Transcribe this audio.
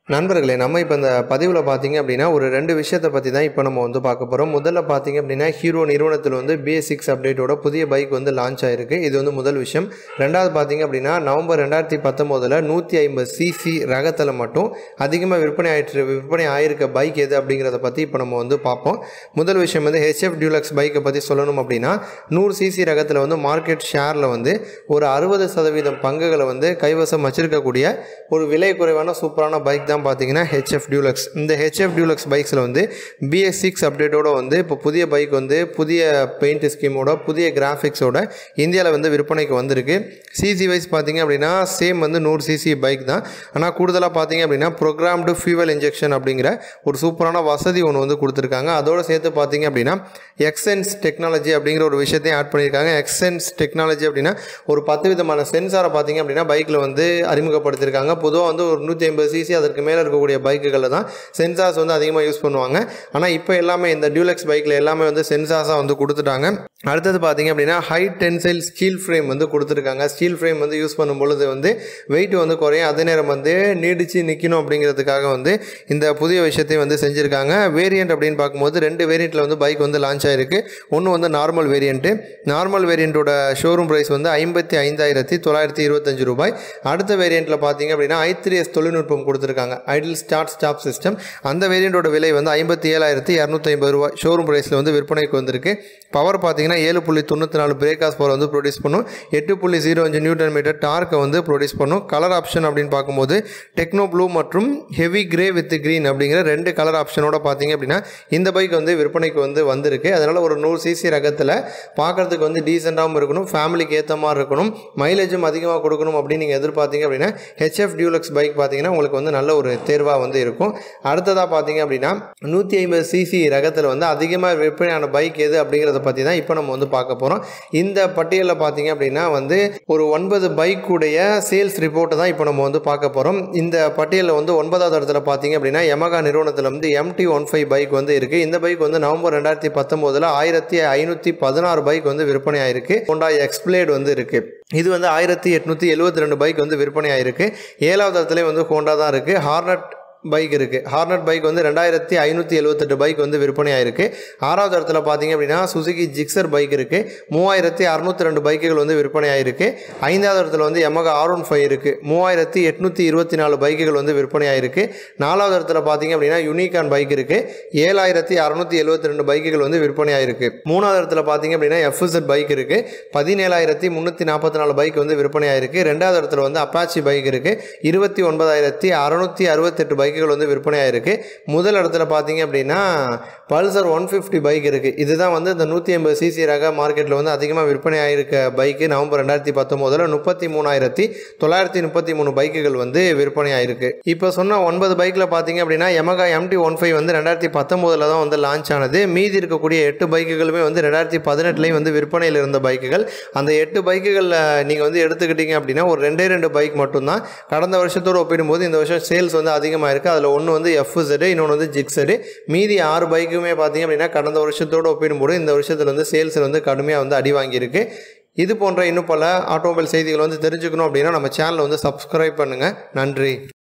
நண்பர்களே நம்ம இப்போ இந்த பதிவில் பார்த்தீங்க அப்படின்னா ஒரு ரெண்டு விஷயத்தை பற்றி தான் இப்போ நம்ம வந்து பார்க்க போகிறோம் முதல்ல பார்த்தீங்க அப்படின்னா ஹீரோ நிறுவனத்தில் வந்து பிஎஸ் சிக்ஸ் அப்டேட்டோட புதிய பைக் வந்து லான்ச் ஆயிருக்கு இது வந்து முதல் விஷயம் ரெண்டாவது பார்த்தீங்க அப்படின்னா நவம்பர் ரெண்டாயிரத்தி பத்தொம்போதில் நூற்றி ஐம்பது சிசி ரகத்தில் மட்டும் அதிகமாக விற்பனை ஆயிட்டு விற்பனை ஆயிருக்க பைக் எது அப்படிங்கிறத பற்றி இப்போ நம்ம வந்து பார்ப்போம் முதல் விஷயம் வந்து ஹெச்எஃப் டியூலக்ஸ் பைக்கை பற்றி சொல்லணும் அப்படின்னா நூறு சிசி ரகத்தில் வந்து மார்க்கெட் ஷேரில் வந்து ஒரு அறுபது சதவீதம் பங்குகளை வந்து கைவசம் வச்சிருக்கக்கூடிய ஒரு விலை குறைவான சூப்பரான பைக் தான் பார்த்தீங்கன்னா ஹெச்எஃப் டியூலக்ஸ் இந்த ஹெச்எஃப் டியூலக்ஸ் பைக்ஸில் வந்து பிஎஸ் சிக்ஸ் அப்டேட்டோட வந்து இப்போ புதிய பைக் வந்து புதிய பெயிண்ட் ஸ்கீமோட புதிய கிராஃபிக்ஸோட இந்தியாவில் வந்து விற்பனைக்கு வந்திருக்கு சிசி வைஸ் பார்த்தீங்க அப்படின்னா சேம் வந்து நூறு சிசி பைக் தான் ஆனால் கூடுதலாக பார்த்தீங்க அப்படின்னா ப்ரோக்ராம்டு ஃபியூவல் இன்ஜெக்ஷன் அப்படிங்கிற ஒரு சூப்பரான வசதி ஒன்று வந்து கொடுத்துருக்காங்க அதோடு சேர்த்து பார்த்தீங்க அப்படின்னா எக்ஸென்ஸ் டெக்னாலஜி அப்படிங்கிற ஒரு விஷயத்தையும் ஆட் பண்ணியிருக்காங்க எக்ஸென்ஸ் டெக்னாலஜி அப்படின்னா ஒரு பத்து விதமான சென்சாரை பார்த்தீங்க அப்படின்னா பைக்கில் வந்து அறிமுகப்படுத்தியிருக்காங்க பொதுவாக வந்து ஒரு நூற்றி ஐம்பது சிசி அதற்கு மேலே இருக்கக்கூடிய பைக்குகளில் தான் சென்சார்ஸ் வந்து அதிகமாக யூஸ் பண்ணுவாங்க ஆனால் இப்போ எல்லாமே இந்த டியூலக்ஸ் பைக்கில் எல்லாமே வந்து சென்சார்ஸாக வந்து கொடுத்துட்டாங்க அடுத்தது பார்த்தீங்க அப்படின்னா ஹை டென்சைல் ஸ்டீல் ஃப்ரேம் வந்து கொடுத்துருக்காங்க ஸ்டீல் ஃப்ரேம் வந்து யூஸ் பண்ணும் பொழுது வந்து வெயிட் வந்து குறையும் அதே நேரம் வந்து நீடிச்சு நிற்கணும் அப்படிங்கிறதுக்காக வந்து இந்த புதிய விஷயத்தையும் வந்து செஞ்சுருக்காங்க வேரியண்ட் அப்படின்னு பார்க்கும்போது ரெண்டு வேரியண்ட்டில் வந்து பைக் வந்து லான்ச் ஆயிருக்கு ஒன்று வந்து நார்மல் வேரியண்ட்டு நார்மல் வேரியண்ட்டோட ஷோரூம் ப்ரைஸ் வந்து ஐம்பத்தி ஐந்தாயிரத்தி தொள்ளாயிரத்தி இருபத்தஞ்சு ரூபாய் அடுத்த வேரியண்ட்டில் பார்த்தீங்க அப்படின்னா ஐ த்ரீ எஸ் தொழில்நுட்பம் கொடுத்துருக்காங்க ஐடில் ஸ்டார்ட் ஸ்டாப் சிஸ்டம் அந்த வேரியண்ட்டோட விலை வந்து ஐம்பத்தி ஏழாயிரத்தி இரநூத்தி ஐம்பது ரூபாய் ஷோரூம் ப்ரைஸில் வந்து விற்பனைக்கு வந்திருக்கு பவர் பார்த்தீங்கன்னா ஏழு புள்ளி தொண்ணூற்றி நாலு பிரேக்காஸ் பவர் வந்து ப்ரொடியூஸ் பண்ணும் எட்டு புள்ளி ஜீரோ அஞ்சு நியூட்டன் மீட்டர் டார்க்கை வந்து ப்ரொடியூஸ் பண்ணும் கலர் ஆப்ஷன் அப்படின்னு பார்க்கும்போது டெக்னோ ப்ளூ மற்றும் ஹெவி கிரே வித் க்ரீன் அப்படிங்கிற ரெண்டு கலர் ஆப்ஷனோட பார்த்தீங்க அப்படின்னா இந்த பைக் வந்து விற்பனைக்கு வந்து வந்திருக்கு அதனால் ஒரு நூறு சிசி ரகத்தில் பார்க்குறதுக்கு வந்து டீசெண்டாகவும் இருக்கணும் ஃபேமிலிக்கு ஏற்ற மாதிரி இருக்கணும் மைலேஜும் அதிகமாக கொடுக்கணும் அப்படின்னு நீங்கள் எதிர்பார்த்தீங்க அப்படின்னா ஹெச்எஃப் டியூலக்ஸ் பைக் பார்த்தீங்கன்னா உங்களுக்கு வந்து நல்ல ஒரு தேர்வாக வந்து இருக்கும் அடுத்ததாக பார்த்தீங்க அப்படின்னா நூற்றி ஐம்பது சிசி ரகத்தில் வந்து அதிகமாக விற்பனையான பைக் எது அப்படிங்கிறத பற்றி தான் இப்போ நம்ம வந்து பார்க்க போகிறோம் இந்த பட்டியலில் பார்த்தீங்க அப்படின்னா வந்து ஒரு ஒன்பது பைக்குடைய சேல்ஸ் ரிப்போர்ட்டை தான் இப்போ நம்ம வந்து பார்க்க போகிறோம் இந்த பட்டியலில் வந்து ஒன்பதாவது இடத்துல பார்த்தீங்க அப்படின்னா யமகா நிறுவனத்தில் வந்து எம்டி ஒன் ஃபைவ் பைக் வந்து இருக்குது இந்த பைக் வந்து நவம்பர் ரெண்டாயிரத்தி பத்தொம்போதில் ஆயிரத்தி ஐநூற்றி பதினாறு பைக் வந்து விற்பனை ஆயிருக்கு ஹோண்டா எக்ஸ்பிளேட் வந்து இருக்குது இது வந்து ஆயிரத்தி எட்நூற்றி எழுபத்தி ரெண்டு பைக் வந்து விற்பனை ஆயிருக்கு ஏழாவது இடத்துலேயும் வந்து ஹோண்டா தான் இருக்குது ஹார்னட் பைக் இருக்குது ஹார்னட் பைக் வந்து ரெண்டாயிரத்தி ஐநூற்றி எழுபத்தெட்டு பைக் வந்து விற்பனை ஆயிருக்கு ஆறாவது இடத்துல பார்த்தீங்க அப்படின்னா சுசுகி ஜிக்ஸர் பைக் இருக்குது மூவாயிரத்தி அறநூற்றி ரெண்டு பைக்குகள் வந்து விற்பனை ஆயிருக்கு ஐந்தாவது இடத்துல வந்து எமகா ஆர் ஒன் ஃபைவ் இருக்குது மூவாயிரத்தி எட்நூற்றி இருபத்தி நாலு பைக்குகள் வந்து விற்பனை ஆயிருக்கு நாலாவது இடத்துல பார்த்தீங்க அப்படின்னா யூனிகான் பைக் இருக்குது ஏழாயிரத்தி அறநூற்றி எழுபத்தி ரெண்டு பைக்குகள் வந்து விற்பனை ஆயிருக்கு மூணாவது இடத்துல பார்த்தீங்க அப்படின்னா எஃப்எஸ்எட் பைக் இருக்குது பதினேழாயிரத்தி முந்நூற்றி நாற்பத்தி நாலு பைக் வந்து விற்பனை ஆயிருக்கு ரெண்டாவது இடத்துல வந்து அப்பாச்சி பைக் இருக்குது இருபத்தி ஒன்பதாயிரத்தி அறநூற்றி அறுபத்தெட்டு பைக் பைக்குகள் வந்து விற்பனையாயிருக்கு முதல் இடத்துல பார்த்தீங்க அப்படின்னா பல்சர் ஒன் ஃபிஃப்டி பைக் இருக்குது இதுதான் வந்து இந்த நூற்றி ஐம்பது சிசி ரக மார்க்கெட்டில் வந்து அதிகமாக விற்பனை ஆயிருக்க பைக்கு நவம்பர் ரெண்டாயிரத்தி பத்தொம்போதில் முப்பத்தி மூணாயிரத்தி தொள்ளாயிரத்தி முப்பத்தி மூணு பைக்குகள் வந்து விற்பனை ஆயிருக்கு இப்போ சொன்ன ஒன்பது பைக்கில் பார்த்தீங்க அப்படின்னா எமகா எம்டி ஒன் ஃபைவ் வந்து ரெண்டாயிரத்தி பத்தொம்போதில் தான் வந்து லான்ச் ஆனது மீதி இருக்கக்கூடிய எட்டு பைக்குகளுமே வந்து ரெண்டாயிரத்தி பதினெட்டுலேயும் வந்து விற்பனையில் இருந்த பைக்குகள் அந்த எட்டு பைக்குகளில் நீங்கள் வந்து எடுத்துக்கிட்டீங்க அப்படின்னா ஒரு ரெண்டே ரெண்டு பைக் மட்டும்தான் கடந்த வருஷத்தோடு ஒப்பிடும்போது இந்த வருஷம் சேல்ஸ் வந்து அதிகமாக இருக்குது அதில் ஒன்று வந்து எஃப்செடு இன்னொன்று வந்து ஜிக்ஸெடு மீதி ஆறு பைக்குமே பார்த்தீங்க அப்படின்னா கடந்த வருஷத்தோடு ஒப்பிடும்போது இந்த வருஷத்தில் வந்து சேல்ஸ் வந்து கடுமையாக வந்து அடி வாங்கியிருக்கு இது போன்ற இன்னும் பல ஆட்டோமொபைல் செய்திகள் வந்து தெரிஞ்சுக்கணும் அப்படின்னா நம்ம சேனலை வந்து சப்ஸ்கிரைப் பண்ணுங்கள் நன்றி